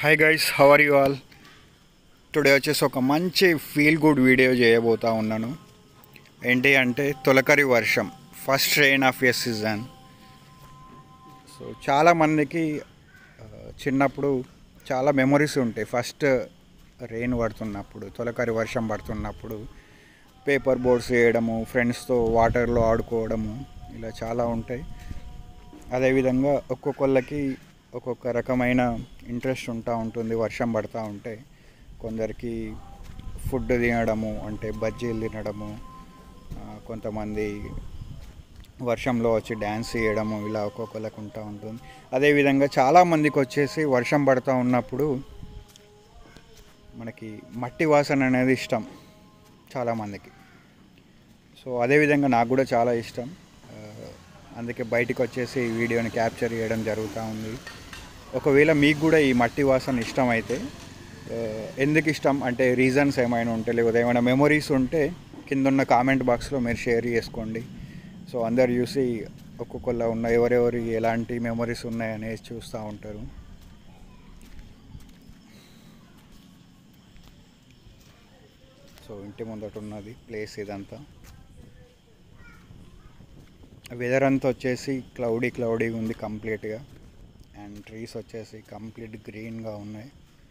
hi guys how are you all today వచ్చేసి ఒక మంచి ఫీల్ గుడ్ వీడియో చేయబోతా ఉన్నాను ఏంటి అంటే తొలకరి వర్షం first rain of a season so చాలామందికి ఆ, చిన్నప్పుడు చాలా మెమొరీస్ ఉంటాయి ఫస్ట్ రెయిన్ పడుతున్నప్పుడు తొలకరి వర్షం పడుతున్నప్పుడు పేపర్ బోర్డ్స్ వేయడము ఫ్రెండ్స్తో వాటర్లో ఆడుకోవడము ఇలా చాలా ఉంటాయి అదేవిధంగా ఒక్కొక్కళ్ళకి ఒక్కొక్క రకమైన ఇంట్రెస్ట్ ఉంటా ఉంటుంది వర్షం పడతా ఉంటే కొందరికి ఫుడ్ తినడము అంటే బజ్జీలు తినడము ఆ, కొంతమంది వర్షంలో వచ్చి డ్యాన్స్ చేయడము ఇలా ఒక్కొక్కరికి ఉంటా ఉంటుంది అదేవిధంగా చాలామందికి వచ్చేసి వర్షం పడుతూ ఉన్నప్పుడు మనకి మట్టి వాసన అనేది ఇష్టం చాలామందికి సో అదేవిధంగా నాకు కూడా చాలా ఇష్టం ఆ, అందుకే బయటికి వచ్చేసి ఈ వీడియోని క్యాప్చర్ చేయడం జరుగుతూ ఉంది ఒకవేళ మీకు కూడా ఈ మట్టి వాసన ఇష్టం అయితే ఆ, ఎందుకు ఇష్టం అంటే రీజన్స్ ఏమైనా ఉంటే లేకపోతే ఏమైనా మెమొరీస్ ఉంటే కింద ఉన్న కామెంట్ బాక్స్లో మీరు షేర్ చేసుకోండి సో అందరు చూసి ఒక్కొక్కళ్ళ ఉన్న ఎవరెవరి ఎలాంటి మెమొరీస్ ఉన్నాయనేది చూస్తూ ఉంటారు సో ఇంటి ముందట ఉన్నది ప్లేస్ ఇదంతా వెదర్ అంతా వచ్చేసి క్లౌడీ క్లౌడీగా ఉంది కంప్లీట్గా అండ్ ట్రీస్ వచ్చేసి కంప్లీట్ గ్రీన్గా ఉన్నాయి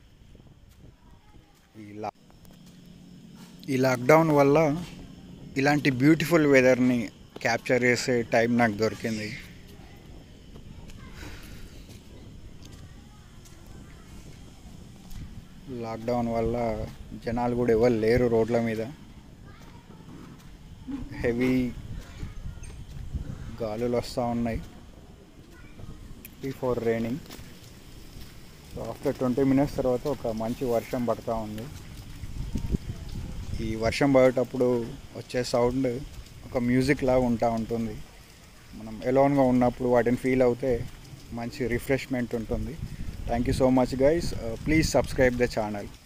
ఈ లా ఈ లాక్డౌన్ వల్ల ఇలాంటి బ్యూటిఫుల్ వెదర్ని క్యాప్చర్ చేసే టైం నాకు దొరికింది లాక్డౌన్ వల్ల జనాలు కూడా ఎవరు లేరు రోడ్ల మీద హెవీ గాలులు వస్తూ ఉన్నాయి before raining so after twenty minutes తర్వాత ఒక మంచి వర్షం పడతా ఉంది ఈ వర్షం పడేటప్పుడు వచ్చే సౌండ్ ఒక మ్యూజిక్ లాగా ఉంటా ఉంటుంది మనం ఎలోన్గా ఉన్నప్పుడు వాటిని ఫీల్ అవుతే మంచి రిఫ్రెష్మెంట్ ఉంటుంది thank you so much guys please subscribe the channel